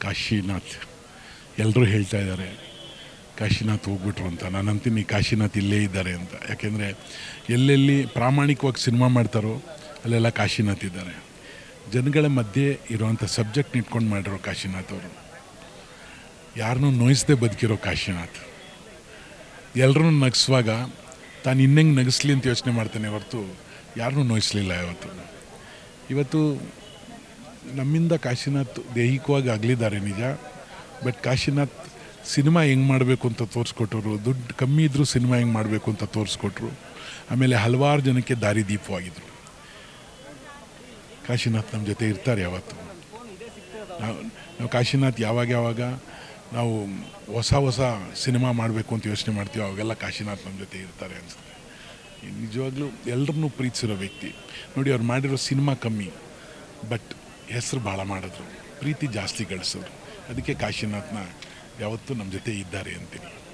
ಕಾಶಿನಾಥ್ ಎಲ್ಲರೂ ಹೇಳ್ತಾ ಇದ್ದಾರೆ ಕಾಶಿನಾಥ್ ಹೋಗ್ಬಿಟ್ರು ಅಂತ ನಾನು ಅಂತೀನಿ ಕಾಶಿನಾಥ್ ಇಲ್ಲೇ ಇದ್ದಾರೆ ಅಂತ ಯಾಕೆಂದರೆ ಎಲ್ಲೆಲ್ಲಿ ಪ್ರಾಮಾಣಿಕವಾಗಿ ಸಿನಿಮಾ ಮಾಡ್ತಾರೋ ಅಲ್ಲೆಲ್ಲ ಕಾಶಿನಾಥ್ ಇದ್ದಾರೆ ಜನಗಳ ಮಧ್ಯೆ ಇರುವಂಥ ಸಬ್ಜೆಕ್ಟ್ ಇಟ್ಕೊಂಡು ಮಾಡಿರೋ ಕಾಶಿನಾಥ್ ಅವರು ಯಾರನ್ನೂ ನೋಯಿಸದೆ ಬದುಕಿರೋ ಕಾಶಿನಾಥ್ ಎಲ್ಲರೂ ನಗಿಸುವಾಗ ತಾನು ಇನ್ನೆಂಗೆ ನಗಿಸ್ಲಿ ಅಂತ ಯೋಚನೆ ಮಾಡ್ತಾನೆ ಹೊರತು ಯಾರನ್ನೂ ನೋಯಿಸಲಿಲ್ಲ ಯಾವತ್ತು ಇವತ್ತು ನಮ್ಮಿಂದ ಕಾಶಿನಾಥ್ ದೈಹಿಕವಾಗಿ ಆಗಲಿದ್ದಾರೆ ನಿಜ ಬಟ್ ಕಾಶಿನಾಥ್ ಸಿನಿಮಾ ಹೆಂಗೆ ಮಾಡಬೇಕು ಅಂತ ತೋರಿಸ್ಕೊಟ್ಟರು ದುಡ್ಡು ಕಮ್ಮಿ ಇದ್ದರೂ ಸಿನಿಮಾ ಹೆಂಗೆ ಮಾಡಬೇಕು ಅಂತ ತೋರಿಸ್ಕೊಟ್ರು ಆಮೇಲೆ ಹಲವಾರು ಜನಕ್ಕೆ ದಾರಿದೀಪವಾಗಿದ್ದರು ಕಾಶಿನಾಥ್ ನಮ್ಮ ಜೊತೆ ಇರ್ತಾರೆ ಯಾವತ್ತು ನಾವು ನಾವು ಕಾಶಿನಾಥ್ ಯಾವಾಗ ಯಾವಾಗ ನಾವು ಹೊಸ ಹೊಸ ಸಿನಿಮಾ ಮಾಡಬೇಕು ಅಂತ ಯೋಚನೆ ಮಾಡ್ತೀವಿ ಅವಾಗೆಲ್ಲ ಕಾಶಿನಾಥ್ ನಮ್ಮ ಜೊತೆ ಇರ್ತಾರೆ ಅನಿಸುತ್ತೆ ನಿಜವಾಗ್ಲೂ ಎಲ್ಲರನ್ನೂ ಪ್ರೀತಿಸಿರೋ ವ್ಯಕ್ತಿ ನೋಡಿ ಅವ್ರು ಮಾಡಿರೋ ಸಿನಿಮಾ ಕಮ್ಮಿ ಬಟ್ ಹೆಸರು ಭಾಳ ಮಾಡಿದ್ರು ಪ್ರೀತಿ ಜಾಸ್ತಿ ಗಳಿಸಿದ್ರು ಅದಕ್ಕೆ ಕಾಶಿನಾಥ್ನ ಯಾವತ್ತೂ ನಮ್ಮ ಜೊತೆ ಇದ್ದಾರೆ ಅಂತೀನಿ